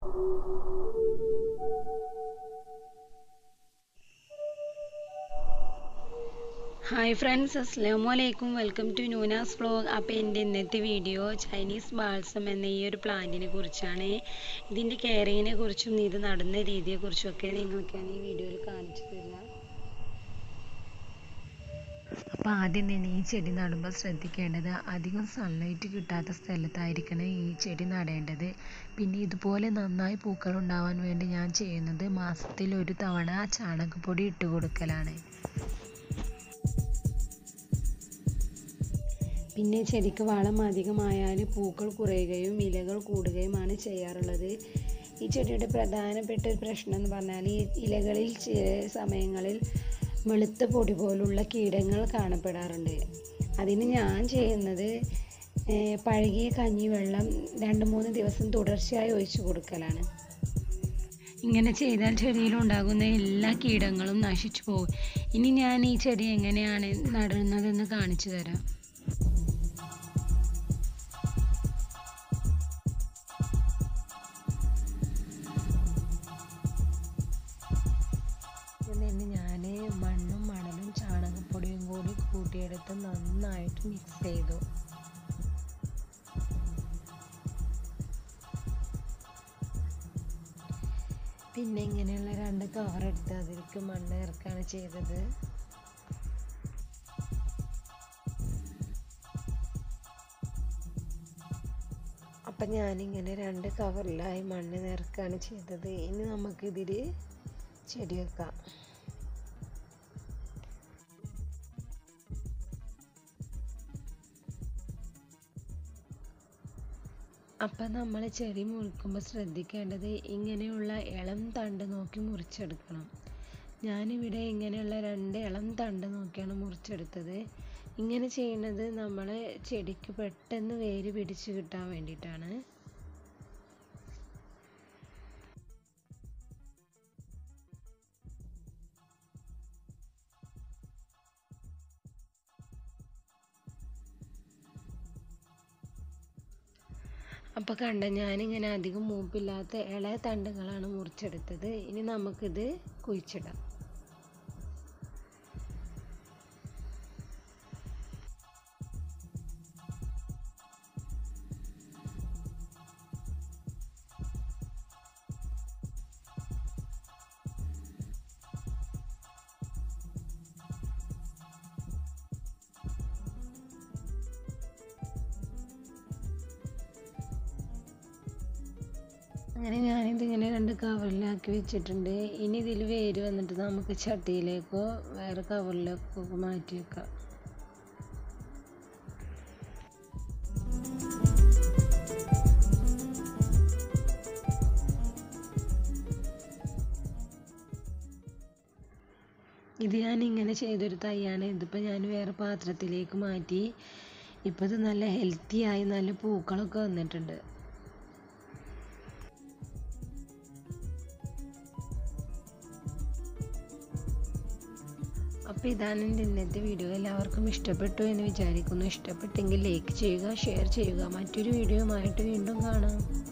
hi friends അസ്സാം വലൈക്കും welcome to നൂനാസ് vlog അപ്പോൾ എൻ്റെ ഇന്നത്തെ വീഡിയോ ചൈനീസ് ബാൾസം എന്ന ഈ ഒരു പ്ലാന്റിനെ കുറിച്ചാണ് ഇതിൻ്റെ കെയറിങ്ങിനെ കുറിച്ചും ഇത് നടുന്ന രീതിയെക്കുറിച്ചും ഒക്കെ നിങ്ങൾക്കാണ് ഈ വീഡിയോയിൽ കാണിച്ചു തരിക അപ്പോൾ ആദ്യം തന്നെ ഈ ചെടി നടുമ്പോൾ ശ്രദ്ധിക്കേണ്ടത് അധികം സൺലൈറ്റ് കിട്ടാത്ത സ്ഥലത്തായിരിക്കണം ഈ ചെടി നടേണ്ടത് പിന്നെ ഇതുപോലെ നന്നായി പൂക്കൾ ഉണ്ടാവാൻ വേണ്ടി ഞാൻ ചെയ്യുന്നത് മാസത്തിൽ ഒരു തവണ ചാണകപ്പൊടി ഇട്ട് കൊടുക്കലാണ് പിന്നെ ചെടിക്ക് വളം അധികമായാൽ പൂക്കൾ കുറയുകയും ഇലകൾ കൂടുകയുമാണ് ചെയ്യാറുള്ളത് ഈ ചെടിയുടെ പ്രധാനപ്പെട്ട ഒരു പ്രശ്നം എന്ന് പറഞ്ഞാൽ ഈ ഇലകളിൽ ചില സമയങ്ങളിൽ വെളുത്ത പൊടി പോലുള്ള കീടങ്ങൾ കാണപ്പെടാറുണ്ട് അതിന് ഞാൻ ചെയ്യുന്നത് പഴകിയ കഞ്ഞിവെള്ളം രണ്ട് മൂന്ന് ദിവസം തുടർച്ചയായി ഒഴിച്ചു കൊടുക്കലാണ് ഇങ്ങനെ ചെയ്താൽ ചെടിയിലുണ്ടാകുന്ന എല്ലാ കീടങ്ങളും നശിച്ചു പോകും ഇനി ഞാൻ ഈ ചെടി എങ്ങനെയാണ് നടുന്നതെന്ന് കാണിച്ചു തരാം എന്നിട്ട് ഞാൻ മണ്ണും മണലും ചാണകപ്പൊടിയും കൂടി കൂട്ടിയെടുത്ത് നന്നായിട്ട് മിക്സ് ചെയ്തു പിന്നെ ഇങ്ങനെയുള്ള രണ്ട് കവർ എടുത്ത് അതിലേക്ക് മണ്ണ് ഇറക്കാണ് ചെയ്തത് അപ്പം ഞാനിങ്ങനെ രണ്ട് കവറിലായി മണ്ണ് നിറക്കാണ് ചെയ്തത് ഇനി നമുക്കിതിൽ ചെടി വെക്കാം അപ്പം നമ്മൾ ചെടി മുറിക്കുമ്പോൾ ശ്രദ്ധിക്കേണ്ടത് ഇങ്ങനെയുള്ള ഇളം തണ്ട് നോക്കി മുറിച്ചെടുക്കണം ഞാനിവിടെ ഇങ്ങനെയുള്ള രണ്ട് ഇളം തണ്ട് നോക്കിയാണ് മുറിച്ചെടുത്തത് ഇങ്ങനെ ചെയ്യുന്നത് നമ്മൾ ചെടിക്ക് പെട്ടെന്ന് വേര് പിടിച്ച് കിട്ടാൻ വേണ്ടിയിട്ടാണ് അപ്പോൾ കണ്ട ഞാനിങ്ങനെ അധികം മൂപ്പില്ലാത്ത ഇളയ തണ്ടുകളാണ് മുറിച്ചെടുത്തത് ഇനി നമുക്കിത് കുഴിച്ചിടാം അങ്ങനെ ഞാനിതിങ്ങനെ രണ്ട് കവറിലാക്കി വെച്ചിട്ടുണ്ട് ഇനി ഇതിൽ വേര് വന്നിട്ട് നമുക്ക് ചട്ടിയിലേക്കോ വേറെ കവറിലേക്കോ മാറ്റി വെക്കാം ഇത് ഞാൻ ഇങ്ങനെ ചെയ്തൊരു തൈയാണ് ഇതിപ്പോൾ ഞാൻ വേറെ പാത്രത്തിലേക്ക് മാറ്റി ഇപ്പോൾ ഇത് നല്ല ഹെൽത്തി ആയി നല്ല പൂക്കളൊക്കെ വന്നിട്ടുണ്ട് അപ്പോൾ ഇതാണ് എൻ്റെ ഇന്നത്തെ വീഡിയോ എല്ലാവർക്കും ഇഷ്ടപ്പെട്ടു എന്ന് വിചാരിക്കുന്നു ഇഷ്ടപ്പെട്ടെങ്കിൽ ലൈക്ക് ചെയ്യുക ഷെയർ ചെയ്യുക മറ്റൊരു വീഡിയോയുമായിട്ട് വീണ്ടും കാണാം